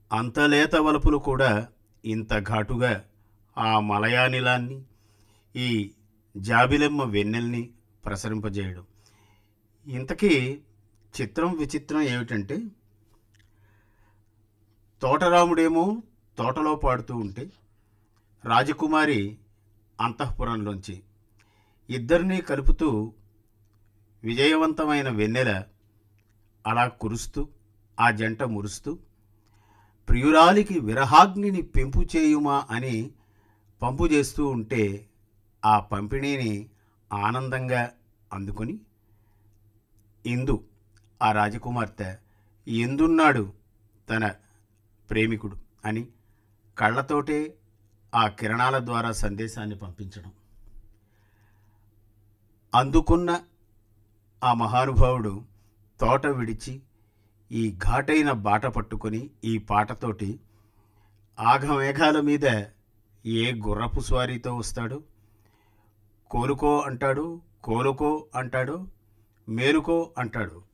అంతలేత వలుపులు కూడా ఇంత ఘాటుగా ఆ మలయానిలాన్ని ఈ జాబిలెమ్మ వెన్నెల్ని ప్రసరింపజేయడం ఇంతకీ చిత్రం విచిత్రం ఏమిటంటే తోటరాముడేమో తోటలో పాడుతూ ఉంటే రాజకుమారి అంతఃపురంలోంచి ఇద్దరినీ కలుపుతూ విజయవంతమైన వెన్నెల అలా కురుస్తూ ఆ జంట మురుస్తూ ప్రియురాలికి విరహాగ్నిని పెంపు చేయుమా అని పంపు చేస్తూ ఉంటే ఆ పంపిణీని ఆనందంగా అందుకొని ఇందు ఆ రాజకుమార్తె ఎందున్నాడు తన ప్రేమికుడు అని కళ్ళతోటే ఆ కిరణాల ద్వారా సందేశాన్ని పంపించడం అందుకున్న ఆ మహానుభావుడు తోట విడిచి ఈ ఘాటైన బాట పట్టుకొని ఈ పాటతోటి ఆఘమేఘాల మీద ఏ గుర్రపు స్వారీతో వస్తాడు కోలుకో అంటాడు కోలుకో అంటాడు మేలుకో అంటాడు